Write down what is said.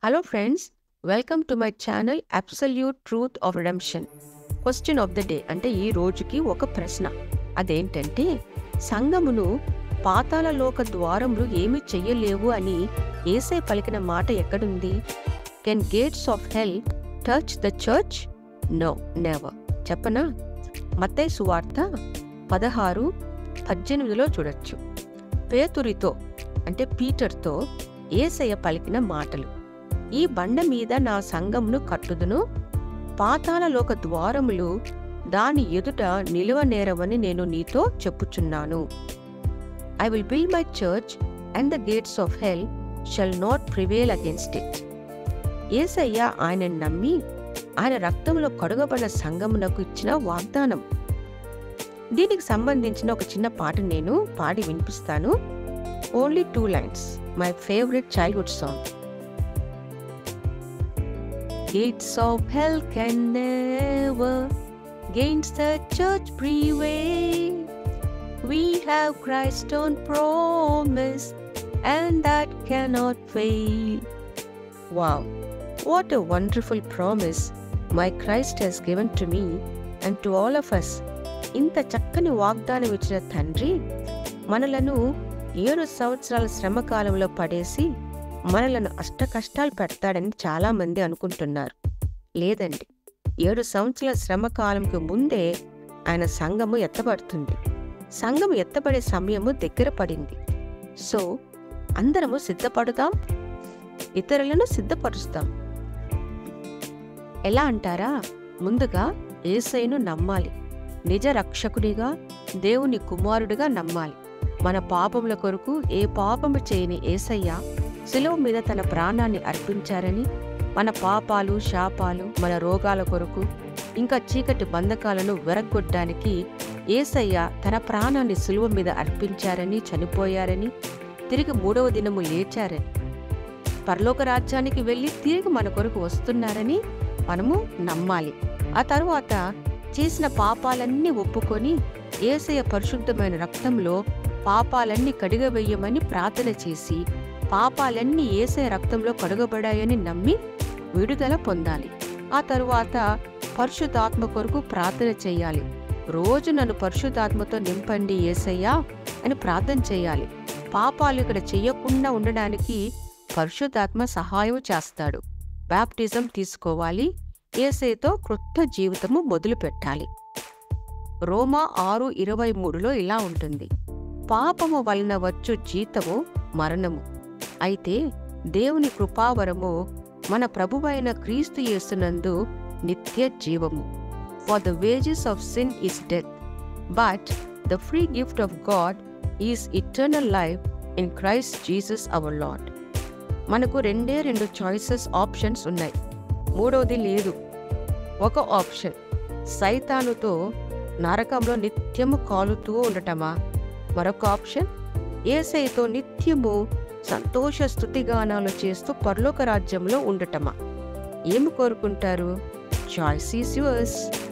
Hello friends welcome to my channel absolute truth of redemption question of the day అంటే ఈ రోజుకి ఒక ప్రశ్న అదేంటంటే సంగమును పాతాళలోక ద్వారములు ఏమి చెయ్యలేవు అని ఏసే పలికిన మాట ఎక్కడుంది can gates of hell touch the church no never చెప్పనా మత్తయి సువార్త పదహారు పద్దెనిమిదిలో చూడొచ్చు పేతురితో అంటే పీటర్తో ఏసయ్య పలికిన మాటలు ఈ బండ మీద నా సంఘమును కట్టుదును పాతాళలోక ద్వారములు దాని ఎదుట నిలువనేరవని నేను నీతో చెప్పుచున్నాను I will build my church and the gates of hell shall not prevail against it Yesayya ఆయన నమ్మి ఆయన రక్తంలో కడుగబడిన సంఘమునకు ఇచ్చిన వాగ్దానం దీనికి సంబంధించిన ఒక చిన్న పాట నేను పాడి వినిపిస్తాను only two lines my favourite childhood song Gates of hell can never against the church prevail. We have Christ on promise, and that cannot fail. Wow, what a wonderful promise my Christ has given to me and to all of us. ఇంత చక్కని వాగ్దానం ఇచ్చిన తండ్రి మనలను ఏడు సంవత్సరాల శ్రమ కాలంలో పడేసి మనలను అష్ట కష్టాలు పెడతాడని చాలా మంది అనుకుంటున్నారు లేదండి ఏడు సంవత్సరాల శ్రమ కాలంకి ముందే ఆయన సంఘము ఎత్తబడుతుంది సంఘము ఎత్తబడే సమయము దగ్గర పడింది సో అందరము సిద్ధపడుదాం ఇతరులను సిద్ధపరుస్తాం ఎలా అంటారా ముందుగా ఏసైను నమ్మాలి నిజ రక్షకుడిగా దేవుని కుమారుడిగా నమ్మాలి మన పాపముల కొరకు ఏ పాపము చేయని ఏసయ్య శిలువ మీద తన ప్రాణాన్ని అర్పించారని మన పాపాలు శాపాలు మన రోగాల కొరకు ఇంకా చీకటి బంధకాలను వెరగొట్టడానికి ఏసయ్య తన ప్రాణాన్ని శిలువ మీద అర్పించారని చనిపోయారని తిరిగి మూడవ దినము లేచారని పరలోక రాజ్యానికి వెళ్ళి తిరిగి మన కొరకు వస్తున్నారని మనము నమ్మాలి ఆ తరువాత చేసిన పాపాలన్నీ ఒప్పుకొని ఏసయ్య పరిశుద్ధమైన రక్తంలో పాపాలన్నీ కడిగవేయమని ప్రార్థన చేసి పాపాలన్నీ ఏసే రక్తంలో కడుగబడాయని నమ్మి విడుదల పొందాలి ఆ తరువాత పరిశుద్ధాత్మ కొరకు ప్రార్థన చేయాలి రోజు నన్ను పరిశుద్ధాత్మతో నింపండి ఏసయ్యా అని ప్రార్థన చేయాలి పాపాలు ఇక్కడ చెయ్యకుండా ఉండడానికి పరిశుద్ధాత్మ సహాయం చేస్తాడు బ్యాప్టిజం తీసుకోవాలి ఏసైతో క్రొత్త జీవితము మొదలు పెట్టాలి రోమా ఆరు ఇరవై మూడులో ఇలా ఉంటుంది పాపము వలన వచ్చు జీతము మరణము అయితే దేవుని కృపావరము మన ప్రభువైన క్రీస్తు యేసునందు నిత్య జీవము for the wages of sin is death but the free gift of God is eternal life in Christ Jesus our Lord మనకు రెండే రెండు చాయిసెస్ ఆప్షన్స్ ఉన్నాయి మూడవది లేదు ఒక ఆప్షన్ సైతానుతో నరకంలో నిత్యము కాలుతూ ఉండటమా మరొక ఆప్షన్ ఏసైతో నిత్యము సంతోష స్థుతిగానాలు చేస్తూ పరలోక రాజ్యంలో ఉండటమా ఏమి కోరుకుంటారు చాయిస్ ఈస్ యువర్స్